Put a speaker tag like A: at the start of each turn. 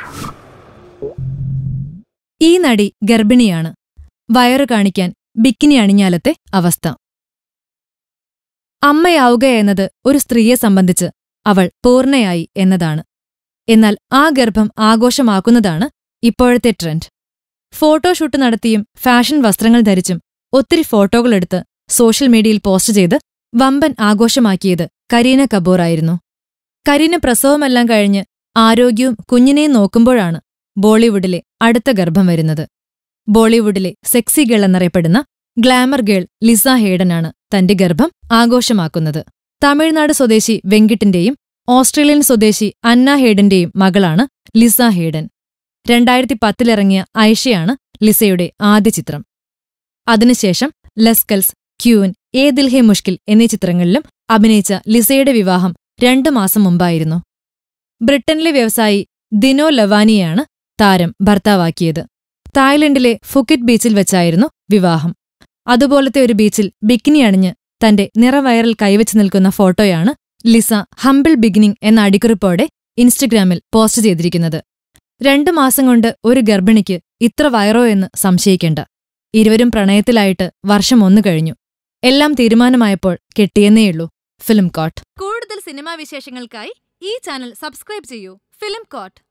A: ഈ നടി ഗർഭിണിയാണ് വയറു കാണിക്കാൻ ബിക്കിനി അണിഞ്ഞാലത്തെ അവസ്ഥ അമ്മയാവുക എന്നത് ഒരു സ്ത്രീയെ സംബന്ധിച്ച് അവൾ പൂർണ്ണയായി എന്നതാണ് എന്നാൽ ആ ഗർഭം ആഘോഷമാക്കുന്നതാണ് ഇപ്പോഴത്തെ ട്രെൻഡ് ഫോട്ടോഷൂട്ട് നടത്തിയും ഫാഷൻ വസ്ത്രങ്ങൾ ധരിച്ചും ഒത്തിരി ഫോട്ടോകളെടുത്ത് സോഷ്യൽ മീഡിയയിൽ പോസ്റ്റ് ചെയ്ത് വമ്പൻ ആഘോഷമാക്കിയത് കരീന കപൂറായിരുന്നു കരീന പ്രസവമെല്ലാം കഴിഞ്ഞ് ആരോഗ്യവും കുഞ്ഞിനെയും നോക്കുമ്പോഴാണ് ബോളിവുഡിലെ അടുത്ത ഗർഭം വരുന്നത് ബോളിവുഡിലെ സെക്സി ഗേൾ എന്നറിയപ്പെടുന്ന ഗ്ലാമർ ഗേൾ ലിസ ഹേഡനാണ് തന്റെ ഗർഭം ആഘോഷമാക്കുന്നത് തമിഴ്നാട് സ്വദേശി വെങ്കിട്ടിന്റെയും ഓസ്ട്രേലിയൻ സ്വദേശി അന്ന ഹേഡന്റെയും മകളാണ് ലിസ ഹേഡൻ രണ്ടായിരത്തി പത്തിലിറങ്ങിയ ഐഷയാണ് ലിസയുടെ ആദ്യ ചിത്രം അതിനുശേഷം ലസ്കൽസ് ക്യൂൻ ഏ ദിൽ ഹെ മുഷ്കിൽ എന്നീ ചിത്രങ്ങളിലും അഭിനയിച്ച ലിസയുടെ വിവാഹം രണ്ടു മാസം മുമ്പായിരുന്നു ബ്രിട്ടനിലെ വ്യവസായി ദിനോ ലവാനിയാണ് താരം ഭർത്താവാക്കിയത് തായ്ലൻഡിലെ ഫുക്കിറ്റ് ബീച്ചിൽ വെച്ചായിരുന്നു വിവാഹം അതുപോലത്തെ ഒരു ബീച്ചിൽ ബിക്കിനി അണിഞ്ഞ് തന്റെ നിറവയറിൽ കൈവച്ചു നിൽക്കുന്ന ഫോട്ടോയാണ് ലിസ ഹംബിൾ ബിഗിനിംഗ് എന്ന അടിക്കുറിപ്പോടെ ഇൻസ്റ്റഗ്രാമിൽ പോസ്റ്റ് ചെയ്തിരിക്കുന്നത് രണ്ടു മാസം കൊണ്ട് ഒരു ഗർഭിണിക്ക് ഇത്ര വയറോ എന്ന് സംശയിക്കേണ്ട ഇരുവരും പ്രണയത്തിലായിട്ട് വർഷം ഒന്നു കഴിഞ്ഞു എല്ലാം തീരുമാനമായപ്പോൾ കെട്ടിയെന്നേയുള്ളൂ ഫിലിം കോട്ട് കൂടുതൽ സിനിമാ വിശേഷങ്ങൾക്കായി ഈ ചാനൽ സബ്സ്ക്രൈബ് ചെയ്യൂ ഫിലിം കോട്ട്